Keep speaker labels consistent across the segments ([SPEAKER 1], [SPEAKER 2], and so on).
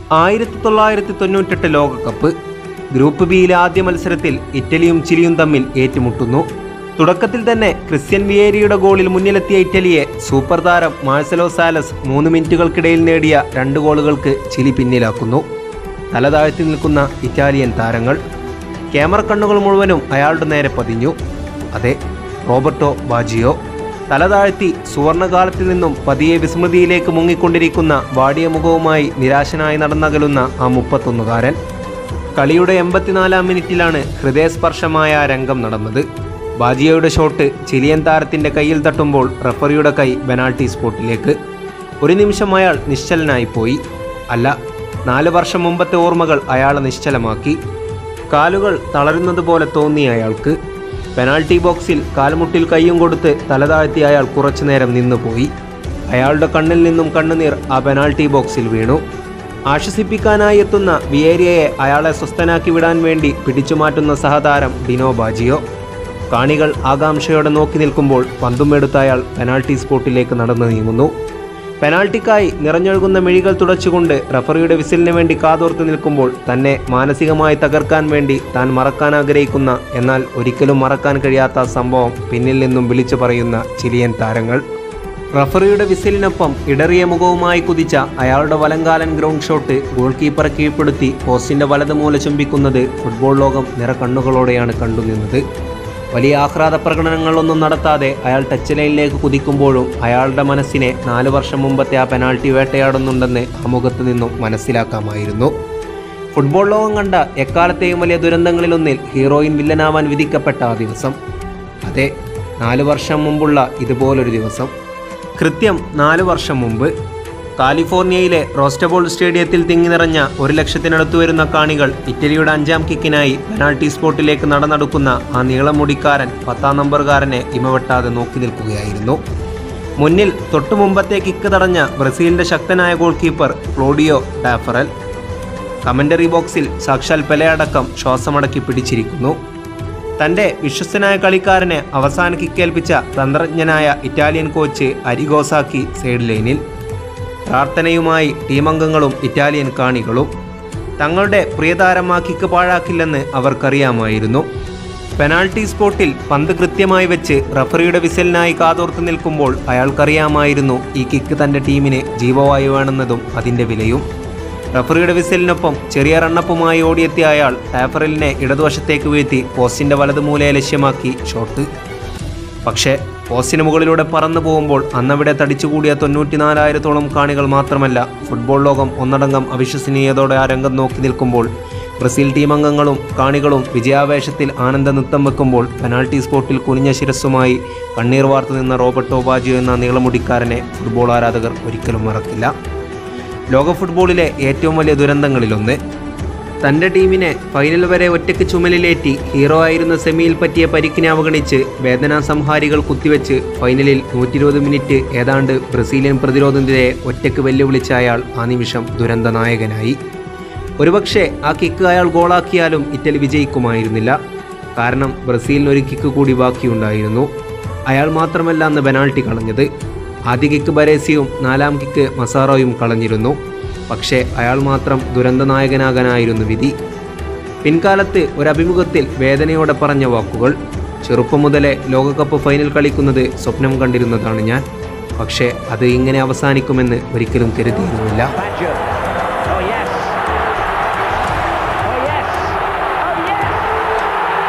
[SPEAKER 1] ആയിരത്തി തൊള്ളായിരത്തി തൊണ്ണൂറ്റെട്ട് ലോകകപ്പ് ഗ്രൂപ്പ് ബിയിലെ ആദ്യ മത്സരത്തിൽ ഇറ്റലിയും ചിലിയും തമ്മിൽ ഏറ്റുമുട്ടുന്നു തുടക്കത്തിൽ തന്നെ ക്രിസ്ത്യൻ വിയേരിയുടെ ഗോളിൽ മുന്നിലെത്തിയ ഇറ്റലിയെ സൂപ്പർ താരം മാഴ്സലോ സാലസ് മൂന്ന് മിനിറ്റുകൾക്കിടയിൽ നേടിയ രണ്ട് ഗോളുകൾക്ക് ചിലി പിന്നിലാക്കുന്നു തലതാഴ്ത്തി നിൽക്കുന്ന ഇറ്റാലിയൻ താരങ്ങൾ ക്യാമറ കണ്ണുകൾ മുഴുവനും അയാളുടെ നേരെ പതിഞ്ഞു അതെ റോബർട്ടോ ബാജിയോ തലതാഴ്ത്തി സുവർണകാലത്തിൽ നിന്നും പതിയെ വിസ്മൃതിയിലേക്ക് മുങ്ങിക്കൊണ്ടിരിക്കുന്ന വാടിയ മുഖവുമായി നിരാശനായി നടന്നകലുന്ന ആ മുപ്പത്തൊന്നുകാരൻ കളിയുടെ എൺപത്തിനാലാം മിനിറ്റിലാണ് ഹൃദയസ്പർശമായ ആ രംഗം നടന്നത് ബാജിയോയുടെ ഷോട്ട് ചിലിയൻ താരത്തിന്റെ കയ്യിൽ തട്ടുമ്പോൾ റഫറിയുടെ കൈ പെനാൾട്ടി സ്പോട്ടിലേക്ക് ഒരു നിമിഷം അയാൾ നിശ്ചലനായി പോയി അല്ല നാല് വർഷം മുമ്പത്തെ ഓർമ്മകൾ അയാളെ നിശ്ചലമാക്കി കാലുകൾ തളരുന്നത് പോലെ തോന്നി അയാൾക്ക് പെനാൾട്ടി ബോക്സിൽ കാൽമുട്ടിൽ കൈയും കൊടുത്ത് തലതാഴ്ത്തി അയാൾ കുറച്ചുനേരം നിന്നുപോയി അയാളുടെ കണ്ണിൽ നിന്നും കണ്ണുനീർ ആ പെനാൾട്ടി ബോക്സിൽ വീണു ആശ്വസിപ്പിക്കാനായി എത്തുന്ന വിയേരിയയെ അയാളെ സ്വസ്ഥനാക്കി വിടാൻ വേണ്ടി പിടിച്ചുമാറ്റുന്ന സഹതാരം ഡിനോ ബാജിയോ കാണികൾ ആകാംക്ഷയോടെ നോക്കി നിൽക്കുമ്പോൾ പന്തും എടുത്ത അയാൾ പെനാൾട്ടി സ്പോട്ടിലേക്ക് നടന്നു നീങ്ങുന്നു പെനാൾട്ടിക്കായി നിറഞ്ഞൊഴുകുന്ന മിഴികൾ തുടച്ചുകൊണ്ട് റഫറിയുടെ വിസിലിന് വേണ്ടി കാതോർത്ത് നിൽക്കുമ്പോൾ തന്നെ മാനസികമായി തകർക്കാൻ വേണ്ടി താൻ മറക്കാൻ ആഗ്രഹിക്കുന്ന എന്നാൽ ഒരിക്കലും മറക്കാൻ കഴിയാത്ത ആ സംഭവം പിന്നിൽ നിന്നും വിളിച്ചു പറയുന്ന ചിലിയൻ താരങ്ങൾ റഫറിയുടെ വിസിലിനൊപ്പം ഇടറിയ മുഖവുമായി കുതിച്ച അയാളുടെ വലങ്കാലൻ ഗ്രൗണ്ട് ഷോട്ട് ഗോൾ കീപ്പറെ കീഴ്പ്പെടുത്തി പോസ്റ്റിന്റെ വലത് മൂല ചുംബിക്കുന്നത് ഫുട്ബോൾ ലോകം നിറകണ്ണുകളോടെയാണ് കണ്ടുനിന്നത് വലിയ ആഹ്ലാദ പ്രകടനങ്ങളൊന്നും നടത്താതെ അയാൾ ടച്ച് ലൈനിലേക്ക് കുതിക്കുമ്പോഴും അയാളുടെ മനസ്സിനെ നാല് വർഷം മുമ്പത്തെ ആ പെനാൾട്ടി വേട്ടയാടുന്നുണ്ടെന്ന് ആ മുഖത്ത് നിന്നും മനസ്സിലാക്കാമായിരുന്നു ഫുട്ബോൾ ലോകം കണ്ട എക്കാലത്തെയും വലിയ ദുരന്തങ്ങളിലൊന്നിൽ ഹീറോയിൻ വില്ലനാവാൻ വിധിക്കപ്പെട്ട ആ ദിവസം അതെ നാല് വർഷം മുമ്പുള്ള ഇതുപോലൊരു ദിവസം കൃത്യം നാല് വർഷം മുമ്പ് കാലിഫോർണിയയിലെ റോസ്റ്റബോൾ സ്റ്റേഡിയത്തിൽ തിങ്ങി നിറഞ്ഞ ഒരു ലക്ഷത്തിനടുത്ത് വരുന്ന കാണികൾ ഇറ്റലിയുടെ അഞ്ചാം കിക്കിനായി പെനാൾട്ടി സ്പോട്ടിലേക്ക് നടന്നെടുക്കുന്ന ആ നീളമുടിക്കാരൻ പത്താം നമ്പറുകാരനെ ഇമവെട്ടാതെ നോക്കി നിൽക്കുകയായിരുന്നു മുന്നിൽ തൊട്ടു മുമ്പത്തെ കിക്ക് തടഞ്ഞ ബ്രസീലിന്റെ ശക്തനായ goal keeper Claudio Taffarel commentary ബോക്സിൽ സാക്ഷാൽ പെലയടക്കം ശ്വാസമടക്കി പിടിച്ചിരിക്കുന്നു തന്റെ വിശ്വസ്തനായ കളിക്കാരനെ അവസാന കിക്കേൽപ്പിച്ച തന്ത്രജ്ഞനായ ഇറ്റാലിയൻ കോച്ച് അരിഗോസാക്കി സൈഡ് ലൈനിൽ പ്രാർത്ഥനയുമായി ടീമംഗങ്ങളും ഇറ്റാലിയൻ കാണികളും തങ്ങളുടെ പ്രിയതാരം ആ കിക്ക് പാഴാക്കില്ലെന്ന് അവർക്കറിയാമായിരുന്നു പെനാൾട്ടി സ്പോട്ടിൽ പന്ത് കൃത്യമായി വെച്ച് റഫറിയുടെ വിസലിനായി കാതോർത്ത് നിൽക്കുമ്പോൾ അയാൾക്കറിയാമായിരുന്നു ഈ കിക്ക് തന്റെ ടീമിന് ജീവവായുവാണെന്നതും അതിന്റെ വിലയും റഫറിയുടെ വിസലിനൊപ്പം ചെറിയ റണ്ണപ്പുമായി ഓടിയെത്തിയ അയാൾ ടാഫറിലിനെ ഇടതുവശത്തേക്ക് വീഴ്ത്തി പോസ്റ്റിന്റെ വലത് മൂലയെ ലക്ഷ്യമാക്കി ഷോട്ട് പക്ഷേ പോസ്റ്റിന് മുകളിലൂടെ പറന്നു പോകുമ്പോൾ അന്നവിടെ തടിച്ചുകൂടിയ തൊണ്ണൂറ്റിനാലായിരത്തോളം കാണികൾ മാത്രമല്ല ഫുട്ബോൾ ലോകം ഒന്നടങ്കം അവിശ്വസനീയതോടെ ആ രംഗം നോക്കി നിൽക്കുമ്പോൾ ബ്രസീൽ ടീം അംഗങ്ങളും കാണികളും വിജയാവേശത്തിൽ ആനന്ദ നൃത്തം വെക്കുമ്പോൾ പെനാൾട്ടി സ്പോട്ടിൽ കുനിഞ്ഞ ശിരസ്സുമായി കണ്ണീർ വാർത്തു നിന്ന റോബർട്ടോ ബാജിയോ എന്ന നീളമുടിക്കാരനെ ഫുട്ബോൾ ആരാധകർ ഒരിക്കലും മറക്കില്ല ലോക ഫുട്ബോളിലെ ഏറ്റവും വലിയ ദുരന്തങ്ങളിലൊന്ന് തൻ്റെ ടീമിനെ ഫൈനൽ വരെ ഒറ്റയ്ക്ക് ചുമലിലേറ്റി ഹീറോ ആയിരുന്ന സെമിയിൽ പറ്റിയ പരിക്കിനെ അവഗണിച്ച് വേദനാ സംഹാരികൾ കുത്തിവെച്ച് ഫൈനലിൽ നൂറ്റി ഇരുപത് മിനിറ്റ് ഏതാണ്ട് ബ്രസീലിയൻ പ്രതിരോധത്തിനെ ഒറ്റയ്ക്ക് വെല്ലുവിളിച്ച അയാൾ ആ നിമിഷം ദുരന്ത നായകനായി ഒരുപക്ഷെ ആ കിക്ക് അയാൾ ഗോളാക്കിയാലും ഇറ്റലി വിജയിക്കുമായിരുന്നില്ല കാരണം ബ്രസീലിന് ഒരു കിക്ക് കൂടി ബാക്കിയുണ്ടായിരുന്നു അയാൾ മാത്രമല്ല അന്ന് പെനാൾട്ടി കളഞ്ഞത് ആദ്യ കിക്ക് ബരേസിയും നാലാം കിക്ക് മസാറോയും കളഞ്ഞിരുന്നു പക്ഷേ അയാൾ മാത്രം ദുരന്ത നായകനാകാനായിരുന്നു വിധി പിൻകാലത്ത് ഒരു അഭിമുഖത്തിൽ വേദനയോടെ പറഞ്ഞ വാക്കുകൾ ചെറുപ്പം മുതലേ ലോകകപ്പ് ഫൈനൽ കളിക്കുന്നത് സ്വപ്നം കണ്ടിരുന്നതാണ് ഞാൻ പക്ഷേ അത് ഇങ്ങനെ അവസാനിക്കുമെന്ന് ഒരിക്കലും കരുതിയിരുന്നില്ല
[SPEAKER 2] Baggio. Oh yes. Oh yes. Oh yes.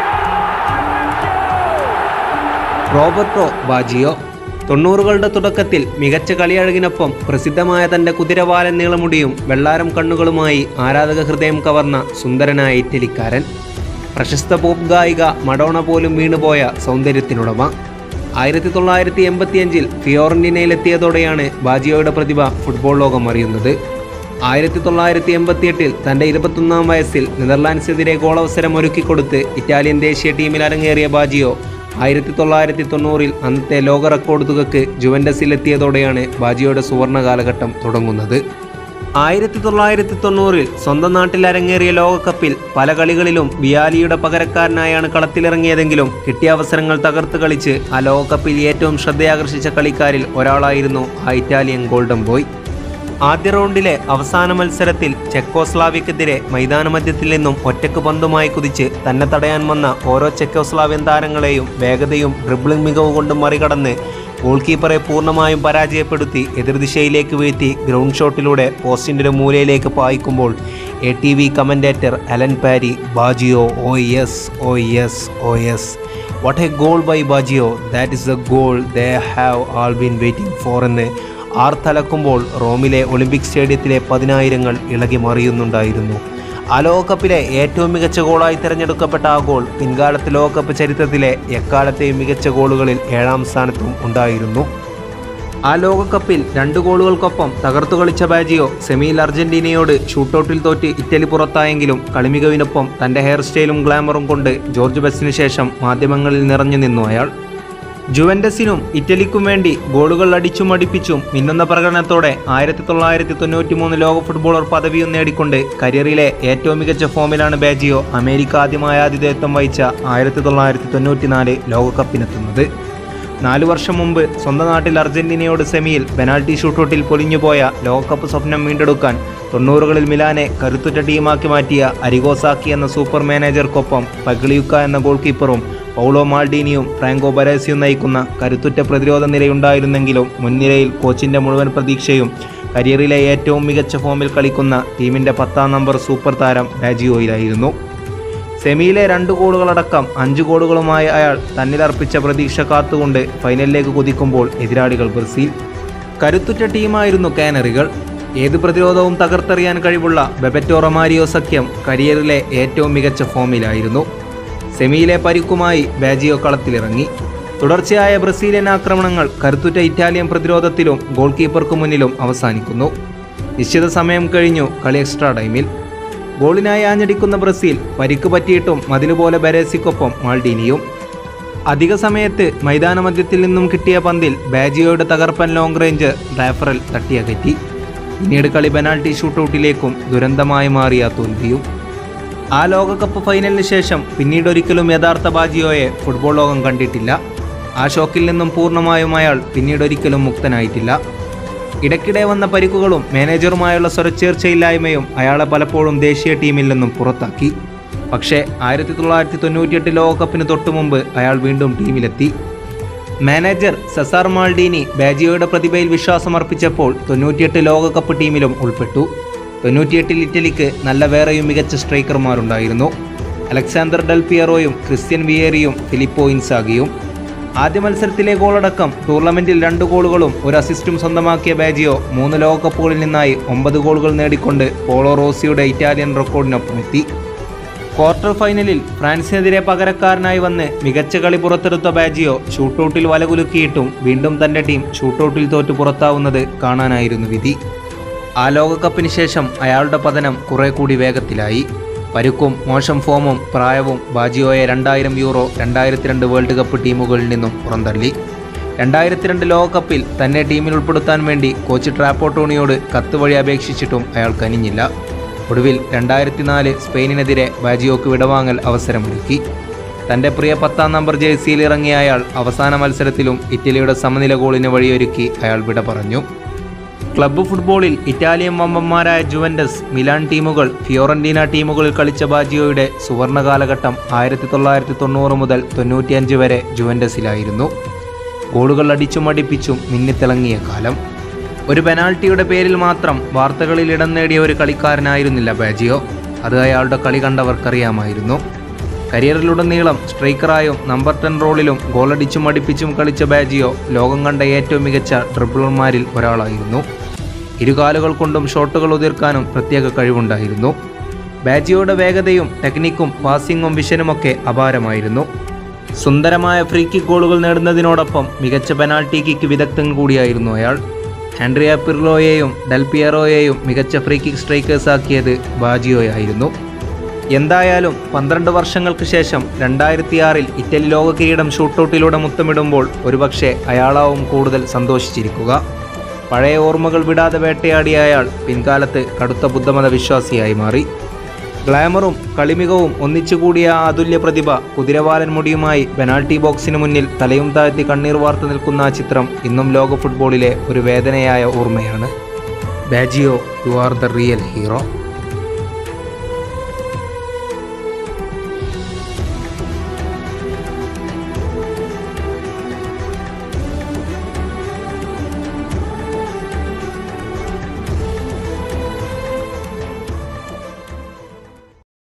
[SPEAKER 1] Roberto Baggio തൊണ്ണൂറുകളുടെ തുടക്കത്തിൽ മികച്ച കളിയഴകിനൊപ്പം പ്രസിദ്ധമായ തൻ്റെ കുതിരവാലൻ നീളമുടിയും വെള്ളാരം കണ്ണുകളുമായി ആരാധക ഹൃദയം കവർന്ന സുന്ദരനായ ഇറ്റലിക്കാരൻ പ്രശസ്ത പോപ്പ് ഗായിക മഡോണ പോലും വീണുപോയ സൗന്ദര്യത്തിനുടമ ആയിരത്തി തൊള്ളായിരത്തി എൺപത്തിയഞ്ചിൽ ഫിയോറന്റിനയിലെത്തിയതോടെയാണ് ബാജിയോയുടെ പ്രതിഭ ഫുട്ബോൾ ലോകം അറിയുന്നത് ആയിരത്തി തൊള്ളായിരത്തി എൺപത്തിയെട്ടിൽ തൻ്റെ ഇരുപത്തൊന്നാം വയസ്സിൽ നെതർലാൻഡ്സിനെതിരെ ഗോളവസരം ഒരുക്കിക്കൊടുത്ത് ഇറ്റാലിയൻ ദേശീയ ടീമിൽ അരങ്ങേറിയ ബാജിയോ ആയിരത്തി തൊള്ളായിരത്തി തൊണ്ണൂറിൽ അന്നത്തെ ലോക റെക്കോർഡ് തുകക്ക് ജുവൻഡസിലെത്തിയതോടെയാണ് ബാജിയോയുടെ സുവർണ കാലഘട്ടം തുടങ്ങുന്നത് ആയിരത്തി തൊള്ളായിരത്തി തൊണ്ണൂറിൽ സ്വന്തം നാട്ടിൽ അരങ്ങേറിയ ലോകകപ്പിൽ പല കളികളിലും വിയാലിയുടെ പകരക്കാരനായാണ് കളത്തിലിറങ്ങിയതെങ്കിലും കിട്ടിയ അവസരങ്ങൾ തകർത്ത് കളിച്ച് ആ ലോകകപ്പിൽ ഏറ്റവും ശ്രദ്ധയാകർഷിച്ച കളിക്കാരിൽ ഒരാളായിരുന്നു ആ ഇറ്റാലിയൻ ഗോൾഡൻ ബോയ് ആദ്യ റൗണ്ടിലെ അവസാന മത്സരത്തിൽ ചെക്കോസ്ലാവിക്കെതിരെ മൈതാനമധ്യത്തിൽ നിന്നും ഒറ്റക്ക് പന്തുമായി കുതിച്ച് തന്നെ തടയാൻ വന്ന ഓരോ ചെക്കോസ്ലാവിയൻ താരങ്ങളെയും വേഗതയും ഡ്രിബ്ലിംഗ് മികവ് കൊണ്ടും മറികടന്ന് ഗോൾ കീപ്പറെ പൂർണ്ണമായും പരാജയപ്പെടുത്തി എതിർദിശയിലേക്ക് വീഴ്ത്തി ഗ്രൗണ്ട് ഷോട്ടിലൂടെ പോസ്റ്റിൻ്റെ ഒരു മൂലയിലേക്ക് പായിക്കുമ്പോൾ A T V commentator Alan Parry Baggio oh yes oh yes oh yes what a goal by Baggio that is the goal they have all been waiting for എന്ന് ആർത്തലക്കുമ്പോൾ റോമിലെ ഒളിമ്പിക് സ്റ്റേഡിയത്തിലെ പതിനായിരങ്ങൾ ഇളകി മറിയുന്നുണ്ടായിരുന്നു ആ ലോകകപ്പിലെ ഏറ്റവും മികച്ച ഗോളായി തിരഞ്ഞെടുക്കപ്പെട്ട ആ ഗോൾ പിൻകാലത്ത് ലോകകപ്പ് ചരിത്രത്തിലെ എക്കാലത്തെയും മികച്ച ഗോളുകളിൽ ഏഴാം സ്ഥാനത്തും ഉണ്ടായിരുന്നു ആ ലോകകപ്പിൽ രണ്ട് ഗോളുകൾക്കൊപ്പം തകർത്തു കളിച്ച ബാജിയോ സെമിയിൽ അർജന്റീനയോട് ഷൂട്ടൌട്ടിൽ തോറ്റ് ഇറ്റലി പുറത്തായെങ്കിലും കളിമികവിനൊപ്പം തന്റെ ഹെയർ സ്റ്റൈലും ഗ്ലാമറും കൊണ്ട് ജോർജ് ബെസ്റ്റിന് ശേഷം മാധ്യമങ്ങളിൽ നിറഞ്ഞു നിന്നു അയാൾ ജുവൻഡസിനും ഇറ്റലിക്കും വേണ്ടി ഗോളുകൾ അടിച്ചും അടിപ്പിച്ചും മിന്നുന്ന പ്രകടനത്തോടെ ആയിരത്തി തൊള്ളായിരത്തി തൊണ്ണൂറ്റി മൂന്ന് ലോക ഫുട്ബോളർ പദവിയും നേടിക്കൊണ്ട് കരിയറിലെ ഏറ്റവും മികച്ച ഫോമിലാണ് ബാജിയോ അമേരിക്ക ആദ്യമായ ആതിഥേയത്വം വഹിച്ച ആയിരത്തി തൊള്ളായിരത്തി തൊണ്ണൂറ്റിനാല് ലോകകപ്പിനെത്തുന്നത് നാലു വർഷം മുമ്പ് സ്വന്തം നാട്ടിൽ അർജന്റീനയോട് സെമിയിൽ പെനാൽറ്റി ഷൂട്ടൗട്ടിൽ പൊലിഞ്ഞുപോയ ലോകകപ്പ് സ്വപ്നം വീണ്ടെടുക്കാൻ തൊണ്ണൂറുകളിൽ മിലാനെ കരുത്തുറ്റ ടീമാക്കി മാറ്റിയ അരിഗോസാക്കി എന്ന സൂപ്പർ മാനേജർക്കൊപ്പം പഗ്ലിയുക്ക എന്ന ഗോൾ കീപ്പറും പൗളോ മാൾഡീനിയും ഫ്രാങ്കോ ബരേസിയും നയിക്കുന്ന കരുത്തുറ്റ പ്രതിരോധ നിരയുണ്ടായിരുന്നെങ്കിലും മുൻനിരയിൽ കോച്ചിൻ്റെ മുഴുവൻ പ്രതീക്ഷയും കരിയറിലെ ഏറ്റവും മികച്ച ഫോമിൽ കളിക്കുന്ന ടീമിൻ്റെ പത്താം നമ്പർ സൂപ്പർ താരം ബാജിയോയിലായിരുന്നു സെമിയിലെ രണ്ട് ഗോളുകളടക്കം അഞ്ച് ഗോളുകളുമായി അയാൾ തന്നിലർപ്പിച്ച പ്രതീക്ഷ കാത്തുകൊണ്ട് ഫൈനലിലേക്ക് കുതിക്കുമ്പോൾ എതിരാളികൾ ബ്രസീൽ കരുത്തുറ്റ ടീമായിരുന്നു കാനറികൾ ഏത് പ്രതിരോധവും തകർത്തെറിയാൻ കഴിവുള്ള ബെബറ്റോ റൊമാരിയോ സഖ്യം കരിയറിലെ ഏറ്റവും മികച്ച ഫോമിലായിരുന്നു സെമിയിലെ പരിക്കുമായി ബാജിയോ കളത്തിലിറങ്ങി തുടർച്ചയായ ബ്രസീലിയൻ ആക്രമണങ്ങൾ കരുത്തുറ്റ ഇറ്റാലിയൻ പ്രതിരോധത്തിലും ഗോൾ കീപ്പർക്ക് മുന്നിലും അവസാനിക്കുന്നു നിശ്ചിത സമയം കഴിഞ്ഞു കളി എക്സ്ട്രാ ടൈമിൽ ഗോളിനായി ആഞ്ഞടിക്കുന്ന ബ്രസീൽ പരിക്ക് പറ്റിയിട്ടും മതിലുപോലെ ബരേസിക്കൊപ്പം മാൾഡീനിയും അധിക സമയത്ത് മൈതാന മധ്യത്തിൽ നിന്നും കിട്ടിയ പന്തിൽ ബാജിയോയുടെ തകർപ്പൻ ലോങ് റേഞ്ച് റാഫറൽ തട്ടിയകറ്റി പിന്നീട് കളി പെനാൾട്ടി ഷൂട്ടൗട്ടിലേക്കും ദുരന്തമായി മാറിയ തോൽവിയും ആ ലോകകപ്പ് ഫൈനലിന് ശേഷം പിന്നീട് ഒരിക്കലും യഥാർത്ഥ ബാജിയോയെ ഫുട്ബോൾ ലോകം കണ്ടിട്ടില്ല ആ ഷോക്കിൽ നിന്നും പൂർണ്ണമായും അയാൾ പിന്നീട് ഒരിക്കലും മുക്തനായിട്ടില്ല ഇടയ്ക്കിടെ വന്ന പരിക്കുകളും മാനേജറുമായുള്ള സ്വരച്ചേർച്ചയില്ലായ്മയും അയാളെ പലപ്പോഴും ദേശീയ ടീമിൽ നിന്നും പുറത്താക്കി പക്ഷേ ആയിരത്തി തൊള്ളായിരത്തി തൊണ്ണൂറ്റിയെട്ട് ലോകകപ്പിന് തൊട്ടു മുമ്പ് അയാൾ വീണ്ടും ടീമിലെത്തി മാനേജർ സെസാർ മാൾഡീനി ബാജിയോയുടെ പ്രതിഭയിൽ വിശ്വാസമർപ്പിച്ചപ്പോൾ തൊണ്ണൂറ്റിയെട്ട് ലോകകപ്പ് ടീമിലും ഉൾപ്പെട്ടു തൊണ്ണൂറ്റിയെട്ടിൽ ഇറ്റലിക്ക് നല്ല വേറെയും മികച്ച സ്ട്രൈക്കർമാരുണ്ടായിരുന്നു അലക്സാണ്ടർ ഡെൽ പിയറോയും ക്രിസ്ത്യൻ വിയേറിയും ഫിലിപ്പോ ഇൻസാഗിയും ആദ്യ മത്സരത്തിലെ ഗോളടക്കം ടൂർണമെന്റിൽ രണ്ട് ഗോളുകളും ഒരു അസിസ്റ്റും സ്വന്തമാക്കിയ ബാജിയോ മൂന്ന് ലോകകപ്പുകളിൽ നിന്നായി ഒമ്പത് ഗോളുകൾ നേടിക്കൊണ്ട് പോളോ റോസിയുടെ ഇറ്റാലിയൻ റെക്കോർഡിനൊപ്പം എത്തി ക്വാർട്ടർ ഫൈനലിൽ ഫ്രാൻസിനെതിരെ പകരക്കാരനായി വന്ന് മികച്ച കളി പുറത്തെടുത്ത ബാജിയോ ഷൂട്ടൗട്ടിൽ വലകുലുക്കിയിട്ടും വീണ്ടും തന്റെ ടീം ഷൂട്ടൗട്ടിൽ തോറ്റു പുറത്താവുന്നത് കാണാനായിരുന്നു വിധി ആ ലോകകപ്പിന് ശേഷം അയാളുടെ പതനം കുറെ കൂടി വേഗത്തിലായി പരുക്കും മോശം ഫോമും പ്രായവും ബാജിയോയെ രണ്ടായിരം യൂറോ രണ്ടായിരത്തി രണ്ട് വേൾഡ് കപ്പ് ടീമുകളിൽ നിന്നും പുറന്തള്ളി രണ്ടായിരത്തി രണ്ട് ലോകകപ്പിൽ തന്നെ ടീമിൽ ഉൾപ്പെടുത്താൻ വേണ്ടി കോച്ച് ട്രാപ്പോട്ടോണിയോട് കത്ത് വഴി അപേക്ഷിച്ചിട്ടും അയാൾ കനിഞ്ഞില്ല ഒടുവിൽ രണ്ടായിരത്തി നാല് സ്പെയിനിനെതിരെ ബാജിയോക്ക് വിടവാങ്ങൽ അവസരമൊരുക്കി തൻ്റെ പ്രിയ പത്താം നമ്പർ ജേഴ്സിയിൽ ഇറങ്ങിയ അയാൾ അവസാന മത്സരത്തിലും ഇറ്റലിയുടെ സമനില ഗോളിന് വഴിയൊരുക്കി അയാൾ വിട പറഞ്ഞു ക്ലബ്ബ് ഫുട്ബോളിൽ ഇറ്റാലിയൻ വമ്പന്മാരായ ജുവൻഡസ് മിലാൻ ടീമുകൾ ഫിയോറന്റീന ടീമുകളിൽ കളിച്ച ബാജിയോയുടെ സുവർണ കാലഘട്ടം ആയിരത്തി തൊള്ളായിരത്തി തൊണ്ണൂറ് മുതൽ തൊണ്ണൂറ്റിയഞ്ച് വരെ ജുവൻഡസിലായിരുന്നു ഗോളുകൾ അടിച്ചും അടിപ്പിച്ചും മിന്നിത്തിളങ്ങിയ കാലം ഒരു പെനാൾട്ടിയുടെ പേരിൽ മാത്രം വാർത്തകളിൽ ഇടം നേടിയ ഒരു കളിക്കാരനായിരുന്നില്ല ബാജിയോ അത് അയാളുടെ കളി കണ്ടവർക്കറിയാമായിരുന്നു കരിയറിലുടനീളം സ്ട്രൈക്കറായും നമ്പർ ടെൻ റോളിലും ഗോളടിച്ചും അടിപ്പിച്ചും കളിച്ച ബാജിയോ ലോകം കണ്ട ഏറ്റവും മികച്ച ഡ്രിബിളർമാരിൽ ഒരാളായിരുന്നു ഇരുകാലുകൾ കൊണ്ടും ഷോട്ടുകൾ ഉതിർക്കാനും പ്രത്യേക കഴിവുണ്ടായിരുന്നു ബാജിയോയുടെ വേഗതയും ടെക്നിക്കും പാസിങ്ങും വിഷനുമൊക്കെ അപാരമായിരുന്നു സുന്ദരമായ ഫ്രീ കിക്ക് ഗോളുകൾ നേടുന്നതിനോടൊപ്പം മികച്ച പെനാൾട്ടി കിക്ക് വിദഗ്ധൻ കൂടിയായിരുന്നു അയാൾ ആൻഡ്രിയ പിർലോയെയും ഡെൽപിയറോയെയും മികച്ച ഫ്രീ കിക്ക് സ്ട്രൈക്കേഴ്സാക്കിയത് ബാജിയോയായിരുന്നു എന്തായാലും പന്ത്രണ്ട് വർഷങ്ങൾക്ക് ശേഷം രണ്ടായിരത്തിയാറിൽ ഇറ്റലി ലോക കിരീടം ഷൂട്ടൗട്ടിലൂടെ മുത്തമിടുമ്പോൾ ഒരുപക്ഷെ അയാളാവും കൂടുതൽ സന്തോഷിച്ചിരിക്കുക പഴയ ഓർമ്മകൾ വിടാതെ വേട്ടയാടിയ അയാൾ പിൻകാലത്ത് കടുത്ത ബുദ്ധമത വിശ്വാസിയായി മാറി ഗ്ലാമറും കളിമികവും ഒന്നിച്ചുകൂടിയ ആ അതുല്യ പ്രതിഭ കുതിരവാലൻ മുടിയുമായി പെനാൾട്ടി ബോക്സിന് മുന്നിൽ തലയും താഴ്ത്തി കണ്ണീർ വാർത്തു നിൽക്കുന്ന ആ ചിത്രം ഇന്നും ലോക ഫുട്ബോളിലെ ഒരു വേദനയായ ഓർമ്മയാണ് Baggio you are the real hero